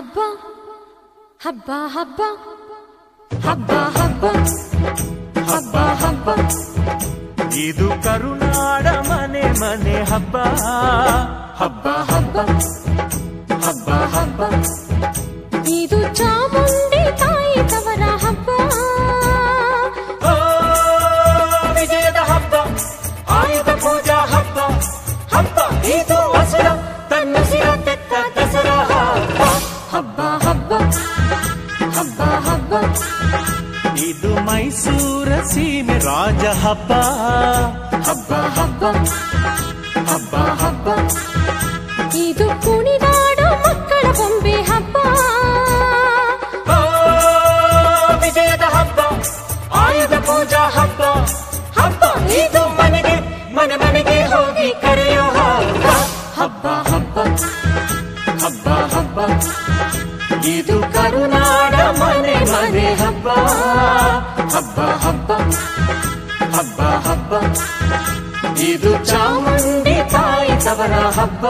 ಹಬ್ಬ ಹಬ್ಬ ಹಬ್ಬ ಹಬ್ಬ ಹಬ್ಬ ಹಬ್ಬ ಹಬ್ಬ ಇದು ಕರುನಾಡ ಮನೆ ಮನೆ ಹಬ್ಬ ಹಬ್ಬ ಹಬ್ಬ ಹಬ್ಬ ಹಬ್ಬ ಇದು ಚಾಮುಂಡಿ ತಾಯಿ ತವರ ಹಬ್ಬ ಓ, ವಿಜಯದ ಹಬ್ಬ ಆಯುಧ ಪೂಜಾ ಹಬ್ಬ ಹಬ್ಬ ಇದು ಹಸುರ ತನ್ನ ಸಿರ ತೆತ್ತ ದಸರಾ ಹಬ್ಬ ಹಬ್ಬ ಹಬ್ಬ ಹಬ್ಬ ಹಬ್ಬ ಇದು ಮೈಸೂರ ಸೀಮೆ ರಾಜ ಹಬ್ಬ ಹಬ್ಬ ಹಬ್ಬ ಹಬ್ಬ ಹಬ್ಬ ಇದು ಕುಣಿದಾಡೋ ಮಕ್ಕಳ ಬೊಂಬೆ ಹಬ್ಬ ಓ, ವಿಜಯದ ಹಬ್ಬ ಆಯುಧ ಪೂಜಾ ಹಬ್ಬ ಹಬ್ಬ ಇದು ಮನೆಗೆ ಮನೆ ಮನೆಗೆ ಹೋಗಿ ಕರೆಯೋ ಹಬ್ಬ ಹಬ್ಬ ಹಬ್ಬ ಹಬ್ಬ ಹಬ್ಬ ಇದು ಕರುನಾಡ ಮನೆ ಮನೆ ಹಬ್ಬ ಹಬ್ಬ ಹಬ್ಬ ಹಬ್ಬ ಹಬ್ಬ ಇದು ಚಾಮುಂಡಿ ತಾಯಿ ತವರ ಹಬ್ಬ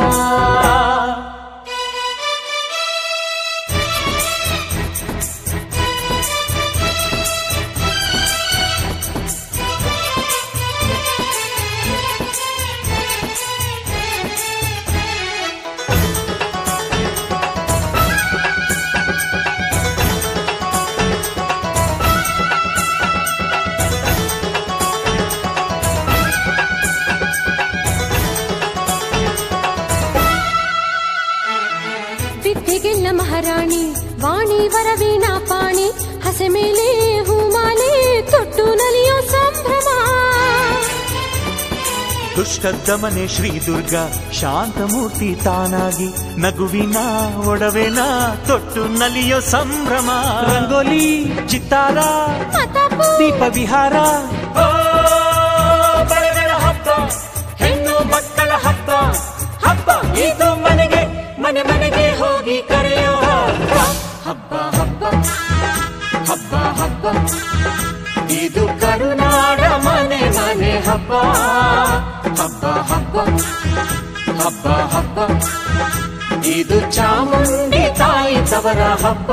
ವಿದ್ಯೆಗೆಲ್ಲ ಮಹಾರಾಣಿ ವಾಣಿ ವರವೀಣಾ ಪಾಣಿ ಹಸೆ ಮೇಲೆ ಹೂಮಾಲೆ ತೊಟ್ಟು ನಲಿಯೋ ಸಂಭ್ರಮ ದುಷ್ಟ ದಮನೆ ಶ್ರೀ ದುರ್ಗಾ ಶಾಂತಮೂರ್ತಿ ತಾನಾಗಿ ನಗುವಿನ ಒಡವೆನ ತೊಟ್ಟು ನಲಿಯೋ ಸಂಭ್ರಮ ರಂಗೋಲಿ ಚಿತ್ತಾರ ಮತಾಪು ದೀಪ ವಿಹಾರ ಬಳೆಗಳ ಹಬ್ಬ ಹೆಣ್ಣು ಮಕ್ಕಳ ಹಬ್ಬ ಹಬ್ಬ ಇದು ಮನೆಗೆ ಮನೆ ಮನೆಗೆ ಹೋಗಿ ಕರೆಯೋ ಹಬ್ಬ ಹಬ್ಬ ಹಬ್ಬ ಹಬ್ಬ ಹಬ್ಬ ಇದು ಕರುನಾಡ ಮನೆ ಮನೆ ಹಬ್ಬ ಹಬ್ಬ ಹಬ್ಬ ಹಬ್ಬ ಹಬ್ಬ ಇದು ಚಾಮುಂಡಿ ತಾಯಿ ತವರ ಹಬ್ಬ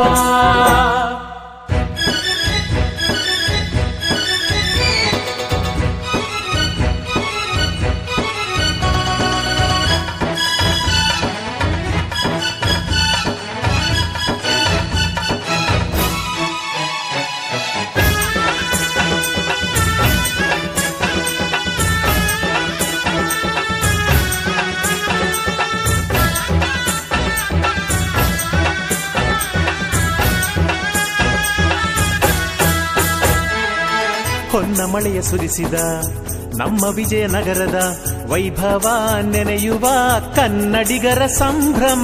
ಹೊನ್ನ ಮಳೆಯ ಸುರಿಸಿದ ನಮ್ಮ ವಿಜಯನಗರದ ವೈಭವ ನೆನೆಯುವ ಕನ್ನಡಿಗರ ಸಂಭ್ರಮ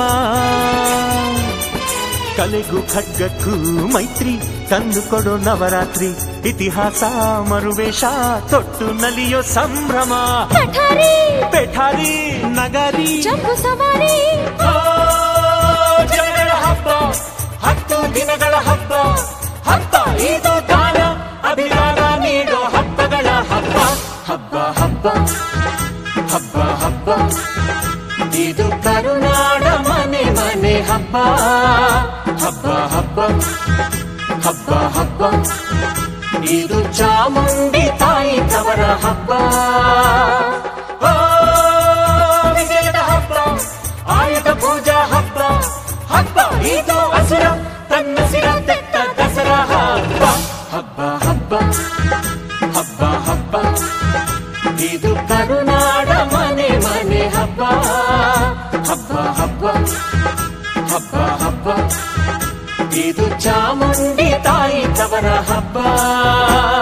ಕಲೆಗೂ ಖಡ್ಗಕ್ಕೂ ಮೈತ್ರಿ ತಂದು ಕೊಡೋ ನವರಾತ್ರಿ ಇತಿಹಾಸ ಮರುವೇಷ ತೊಟ್ಟು ನಲಿಯೋ ಸಂಭ್ರಮ ಪಠಾರಿ ಪೆಠಾರಿ ನಗರಿ ಜಂಬು ಸವಾರಿ ಓ, ಜನಗಳ ಹಬ್ಬ ಹತ್ತು ದಿನಗಳ ಹಬ್ಬ ಹಬ್ಬ ಇದು ದಾನ ಅಭಿಮಾನ ನೀಡೋ ಹಬ್ಬಗಳ ಹಬ್ಬ ಹಬ್ಬ ಹಬ್ಬ ಹಬ್ಬ ಹಬ್ಬ ಇದು ಕರುನಾಡ ಮನೆ ಮನೆ ಹಬ್ಬ ಹಬ್ಬ ಹಬ್ಬ ಹಬ್ಬ ಹಬ್ಬ ಇದು ಚಾಮುಂಡಿ ತಾಯಿ ತವರ ಹಬ್ಬ ಓ, ವಿಜಯದ ಹಬ್ಬ ಆಯುಧ ಪೂಜಾ ಹಬ್ಬ ಹಬ್ಬ ಇದು ಹಸುರ ತನ್ನ ಸಿರ ತೆತ್ತ ದಸರಾ ಹಬ್ಬ ಹಬ್ಬ ಹಬ್ಬ ಹಬ್ಬ ಹಬ್ಬ ಇದು ಕರುನಾಡ ಮನೆ ಮನೆ ಹಬ್ಬ ಹಬ್ಬ ಹಬ್ಬ ಹಬ್ಬ ಹಬ್ಬ ಇದು ಚಾಮುಂಡಿ ತಾಯಿ ತವರ ಹಬ್ಬ